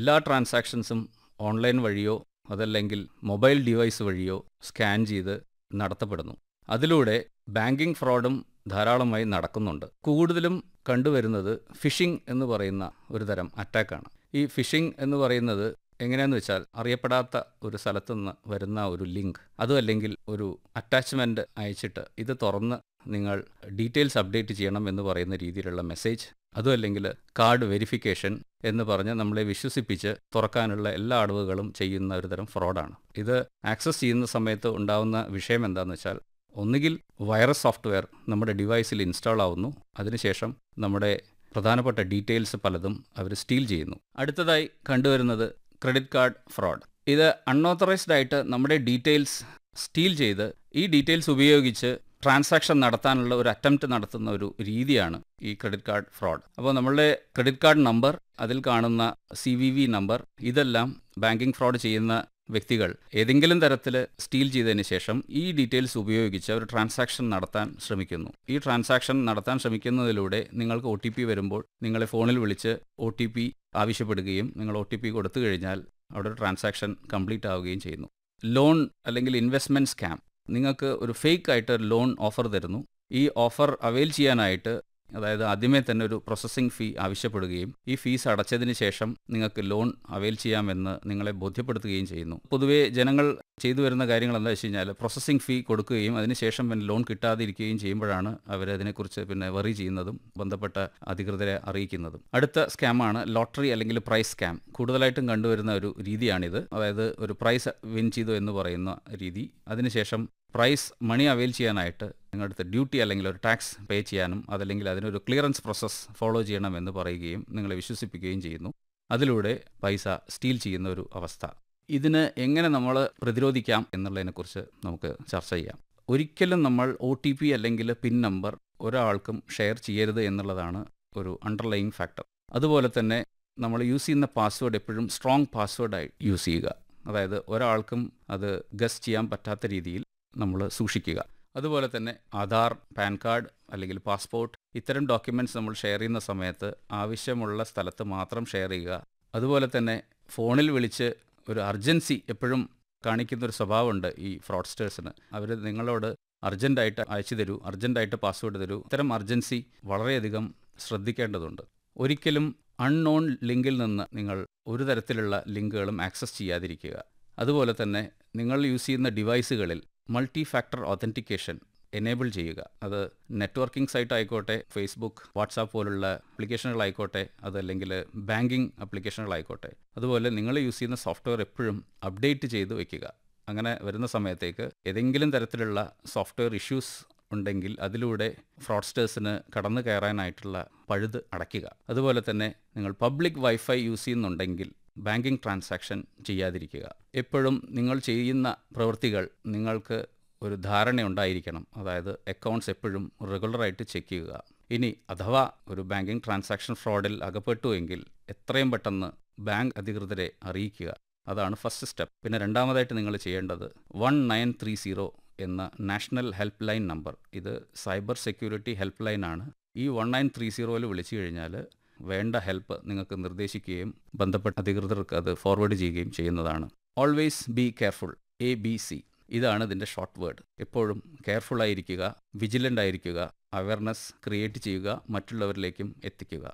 എല്ലാ ട്രാൻസാക്ഷൻസും ഓൺലൈൻ വഴിയോ അതല്ലെങ്കിൽ മൊബൈൽ ഡിവൈസ് വഴിയോ സ്കാൻ ചെയ്ത് നടത്തപ്പെടുന്നു അതിലൂടെ ബാങ്കിംഗ് ഫ്രോഡും ധാരാളമായി നടക്കുന്നുണ്ട് കൂടുതലും കണ്ടുവരുന്നത് ഫിഷിംഗ് എന്ന് പറയുന്ന ഒരു തരം അറ്റാക്കാണ് ഈ ഫിഷിംഗ് എന്ന് പറയുന്നത് എങ്ങനെയാന്ന് വെച്ചാൽ അറിയപ്പെടാത്ത ഒരു സ്ഥലത്തു നിന്ന് വരുന്ന ഒരു ലിങ്ക് അതും അല്ലെങ്കിൽ ഒരു അറ്റാച്ച്മെൻറ്റ് അയച്ചിട്ട് ഇത് തുറന്ന് നിങ്ങൾ ഡീറ്റെയിൽസ് അപ്ഡേറ്റ് ചെയ്യണം എന്ന് പറയുന്ന രീതിയിലുള്ള മെസ്സേജ് അതും അല്ലെങ്കിൽ കാർഡ് വെരിഫിക്കേഷൻ എന്ന് പറഞ്ഞ് നമ്മളെ വിശ്വസിപ്പിച്ച് തുറക്കാനുള്ള എല്ലാ അടവുകളും ചെയ്യുന്ന ഒരു തരം ഫ്രോഡാണ് ഇത് ആക്സസ് ചെയ്യുന്ന സമയത്ത് ഉണ്ടാവുന്ന വിഷയം എന്താണെന്ന് വെച്ചാൽ ഒന്നുകിൽ വൈറസ് സോഫ്റ്റ്വെയർ നമ്മുടെ ഡിവൈസിൽ ഇൻസ്റ്റാൾ ആവുന്നു അതിനുശേഷം നമ്മുടെ പ്രധാനപ്പെട്ട ഡീറ്റെയിൽസ് പലതും അവർ സ്റ്റീൽ ചെയ്യുന്നു അടുത്തതായി കണ്ടുവരുന്നത് ക്രെഡിറ്റ് കാർഡ് ഫ്രോഡ് ഇത് അൺഓത്തറൈസ്ഡ് ആയിട്ട് നമ്മുടെ ഡീറ്റെയിൽസ് സ്റ്റീൽ ചെയ്ത് ഈ ഡീറ്റെയിൽസ് ഉപയോഗിച്ച് ട്രാൻസാക്ഷൻ നടത്താനുള്ള ഒരു അറ്റംപ്റ്റ് നടത്തുന്ന ഒരു രീതിയാണ് ഈ ക്രെഡിറ്റ് കാർഡ് ഫ്രോഡ് അപ്പോൾ നമ്മളുടെ ക്രെഡിറ്റ് കാർഡ് നമ്പർ അതിൽ കാണുന്ന സി വി വി നമ്പർ ഇതെല്ലാം ബാങ്കിംഗ് ഫ്രോഡ് ചെയ്യുന്ന വ്യക്തികൾ ഏതെങ്കിലും തരത്തിൽ സ്റ്റീൽ ചെയ്തതിന് ശേഷം ഈ ഡീറ്റെയിൽസ് ഉപയോഗിച്ച് അവർ ട്രാൻസാക്ഷൻ നടത്താൻ ശ്രമിക്കുന്നു ഈ ട്രാൻസാക്ഷൻ നടത്താൻ ശ്രമിക്കുന്നതിലൂടെ നിങ്ങൾക്ക് ഒ ടി പി വരുമ്പോൾ നിങ്ങളെ ഫോണിൽ വിളിച്ച് ഒ ടി പി ആവശ്യപ്പെടുകയും നിങ്ങൾ ഒ ടി പി കൊടുത്തു കഴിഞ്ഞാൽ അവിടെ ഒരു ട്രാൻസാക്ഷൻ കംപ്ലീറ്റ് ആവുകയും ചെയ്യുന്നു ലോൺ അല്ലെങ്കിൽ ഇൻവെസ്റ്റ്മെൻറ്റ് സ്കാം നിങ്ങൾക്ക് ഒരു ഫേക്ക് ആയിട്ട് ലോൺ ഓഫർ തരുന്നു ഈ ഓഫർ അവൈൽ ചെയ്യാനായിട്ട് അതായത് ആദ്യമേ തന്നെ ഒരു പ്രോസസ്സിംഗ് ഫീ ആവശ്യപ്പെടുകയും ഈ ഫീസ് അടച്ചതിന് ശേഷം നിങ്ങൾക്ക് ലോൺ അവൈൽ ചെയ്യാമെന്ന് നിങ്ങളെ ബോധ്യപ്പെടുത്തുകയും ചെയ്യുന്നു പൊതുവേ ജനങ്ങൾ ചെയ്തു വരുന്ന കാര്യങ്ങൾ എന്താ വെച്ച് കഴിഞ്ഞാൽ പ്രോസസ്സിംഗ് ഫീ കൊടുക്കുകയും അതിനുശേഷം പിന്നെ ലോൺ കിട്ടാതിരിക്കുകയും ചെയ്യുമ്പോഴാണ് അവർ അതിനെക്കുറിച്ച് പിന്നെ വറി ചെയ്യുന്നതും ബന്ധപ്പെട്ട അധികൃതരെ അറിയിക്കുന്നതും അടുത്ത സ്കാമാണ് ലോട്ടറി അല്ലെങ്കിൽ പ്രൈസ് സ്കാം കൂടുതലായിട്ടും കണ്ടുവരുന്ന ഒരു രീതിയാണിത് അതായത് ഒരു പ്രൈസ് വിൻ ചെയ്തു എന്ന് പറയുന്ന രീതി അതിനുശേഷം പ്രൈസ് മണി അവൈൽ ചെയ്യാനായിട്ട് നിങ്ങളുടെ ഡ്യൂട്ടി അല്ലെങ്കിൽ ഒരു ടാക്സ് പേ ചെയ്യാനും അതല്ലെങ്കിൽ അതിനൊരു ക്ലിയറൻസ് പ്രോസസ്സ് ഫോളോ ചെയ്യണമെന്ന് പറയുകയും നിങ്ങളെ വിശ്വസിപ്പിക്കുകയും ചെയ്യുന്നു അതിലൂടെ പൈസ സ്റ്റീൽ ചെയ്യുന്ന ഒരു അവസ്ഥ ഇതിന് എങ്ങനെ നമ്മൾ പ്രതിരോധിക്കാം എന്നുള്ളതിനെക്കുറിച്ച് നമുക്ക് ചർച്ച ചെയ്യാം ഒരിക്കലും നമ്മൾ ഒ ടി പി അല്ലെങ്കിൽ പിൻ നമ്പർ ഒരാൾക്കും ഷെയർ ചെയ്യരുത് എന്നുള്ളതാണ് ഒരു അണ്ടർലൈങ് ഫാക്ടർ അതുപോലെ തന്നെ നമ്മൾ യൂസ് ചെയ്യുന്ന പാസ്വേഡ് എപ്പോഴും സ്ട്രോങ് പാസ്വേഡായി യൂസ് ചെയ്യുക അതായത് ഒരാൾക്കും അത് ഗസ് ചെയ്യാൻ പറ്റാത്ത രീതിയിൽ നമ്മൾ സൂക്ഷിക്കുക അതുപോലെ തന്നെ ആധാർ പാൻ കാർഡ് അല്ലെങ്കിൽ പാസ്പോർട്ട് ഇത്തരം ഡോക്യുമെൻറ്റ്സ് നമ്മൾ ഷെയർ ചെയ്യുന്ന സമയത്ത് ആവശ്യമുള്ള സ്ഥലത്ത് മാത്രം ഷെയർ ചെയ്യുക അതുപോലെ തന്നെ ഫോണിൽ വിളിച്ച് ഒരു അർജൻസി എപ്പോഴും കാണിക്കുന്ന ഒരു സ്വഭാവമുണ്ട് ഈ ഫ്രോഡ്സ്റ്റേഴ്സിന് അവർ നിങ്ങളോട് അർജൻറ്റായിട്ട് അയച്ചു തരൂ അർജൻറ്റായിട്ട് പാസ്വേഡ് തരൂ ഇത്തരം അർജൻസി വളരെയധികം ശ്രദ്ധിക്കേണ്ടതുണ്ട് ഒരിക്കലും അൺനോൺ ലിങ്കിൽ നിന്ന് നിങ്ങൾ ഒരു തരത്തിലുള്ള ലിങ്കുകളും ആക്സസ് ചെയ്യാതിരിക്കുക അതുപോലെ തന്നെ നിങ്ങൾ യൂസ് ചെയ്യുന്ന ഡിവൈസുകളിൽ മൾട്ടി ഫാക്ടർ ഒതൻറ്റിക്കേഷൻ എനേബിൾ ചെയ്യുക അത് നെറ്റ്വർക്കിംഗ് സൈറ്റ് ആയിക്കോട്ടെ ഫേസ്ബുക്ക് വാട്സാപ്പ് പോലുള്ള ആപ്ലിക്കേഷനുകളായിക്കോട്ടെ അതല്ലെങ്കിൽ ബാങ്കിങ് ആപ്ലിക്കേഷനുകളായിക്കോട്ടെ അതുപോലെ നിങ്ങൾ യൂസ് ചെയ്യുന്ന സോഫ്റ്റ്വെയർ എപ്പോഴും അപ്ഡേറ്റ് ചെയ്ത് വയ്ക്കുക അങ്ങനെ വരുന്ന സമയത്തേക്ക് ഏതെങ്കിലും തരത്തിലുള്ള സോഫ്റ്റ്വെയർ ഇഷ്യൂസ് ഉണ്ടെങ്കിൽ അതിലൂടെ ഫ്രോഡ്സ്റ്റേഴ്സിന് കടന്നു കയറാനായിട്ടുള്ള പഴുത് അടയ്ക്കുക അതുപോലെ തന്നെ നിങ്ങൾ പബ്ലിക് വൈഫൈ യൂസ് ചെയ്യുന്നുണ്ടെങ്കിൽ ബാങ്കിങ് ട്രാൻസാക്ഷൻ ചെയ്യാതിരിക്കുക എപ്പോഴും നിങ്ങൾ ചെയ്യുന്ന പ്രവൃത്തികൾ നിങ്ങൾക്ക് ഒരു ധാരണ ഉണ്ടായിരിക്കണം അതായത് അക്കൗണ്ട്സ് എപ്പോഴും റെഗുലറായിട്ട് ചെക്ക് ചെയ്യുക ഇനി അഥവാ ഒരു ബാങ്കിങ് ട്രാൻസാക്ഷൻ ഫ്രോഡിൽ അകപ്പെട്ടുവെങ്കിൽ എത്രയും പെട്ടെന്ന് ബാങ്ക് അധികൃതരെ അറിയിക്കുക അതാണ് ഫസ്റ്റ് സ്റ്റെപ്പ് പിന്നെ രണ്ടാമതായിട്ട് നിങ്ങൾ ചെയ്യേണ്ടത് വൺ നയൻ ത്രീ സീറോ എന്ന നാഷണൽ ഹെൽപ്പ് ലൈൻ നമ്പർ ഇത് സൈബർ സെക്യൂരിറ്റി ഹെൽപ്പ് ലൈൻ ആണ് ഈ വൺ നയൻ ത്രീ സീറോയിൽ വിളിച്ചു കഴിഞ്ഞാൽ വേണ്ട ഹെൽപ്പ് നിങ്ങൾക്ക് നിർദ്ദേശിക്കുകയും ബന്ധപ്പെട്ട അധികൃതർക്ക് അത് ഫോർവേഡ് ചെയ്യുകയും ചെയ്യുന്നതാണ് always be careful A B C ഇതാണ് ഇതിൻ്റെ ഷോർട്ട് വേർഡ് എപ്പോഴും കെയർഫുൾ ആയിരിക്കുക വിജിലൻ്റ് ആയിരിക്കുക അവയർനെസ് ക്രിയേറ്റ് ചെയ്യുക മറ്റുള്ളവരിലേക്കും എത്തിക്കുക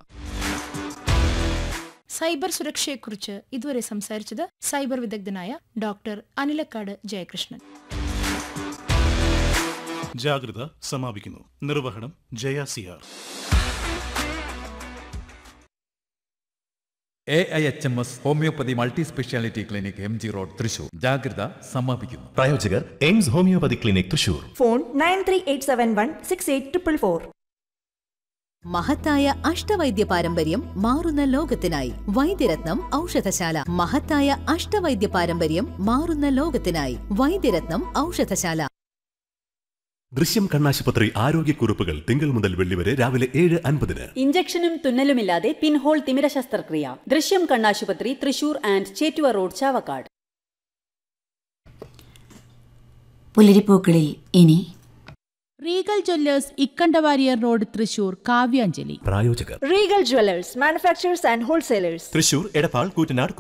സൈബർ സുരക്ഷയെക്കുറിച്ച് ഇതുവരെ സംസാരിച്ചത് സൈബർ വിദഗ്ധനായ ഡോക്ടർ അനിലക്കാട് ജയകൃഷ്ണൻ ജാഗ്രത സമാപിക്കുന്നു നിർവഹണം Jaya CR A I H M S homoeopathy multi speciality clinic M G road Thrissur Jagratha സമാപിക്കുന്നു പ്രായോജകർ AIMS homoeopathy clinic Thrissur phone nine three eight seven one six eight triple four മഹത്തായ അഷ്ടവൈദ്യ പാരമ്പര്യം മാറുന്ന ലോകത്തിനായി വൈദ്യരത്നം ഔഷധശാല മഹത്തായ അഷ്ടവൈദ്യ പാരമ്പര്യം മാറുന്ന ലോകത്തിനായി വൈദ്യരത്നം ഔഷധശാല ദൃശ്യം കണ്ണാശുപത്രി ആരോഗ്യക്കുറിപ്പുകൾ തിങ്കൾ മുതൽ വെള്ളി വരെ രാവിലെ ഏഴ് അൻപതിന് ഇഞ്ചക്ഷനും തുന്നലുമില്ലാതെ പിൻഹോൾ തിമിര ശസ്ത്രക്രിയ ദൃശ്യം കണ്ണാശുപത്രി തൃശൂർ ആൻഡ് ചേറ്റുവ റോഡ് ചാവക്കാട് പുലരിപ്പൂക്കളിൽ ഇനി Regal jewellers Ikkanda Warrier road Thrissur Kavyanjali പ്രായോജകർ Regal jewellers manufacturers and wholesalers Thrissur Edappal Koottanad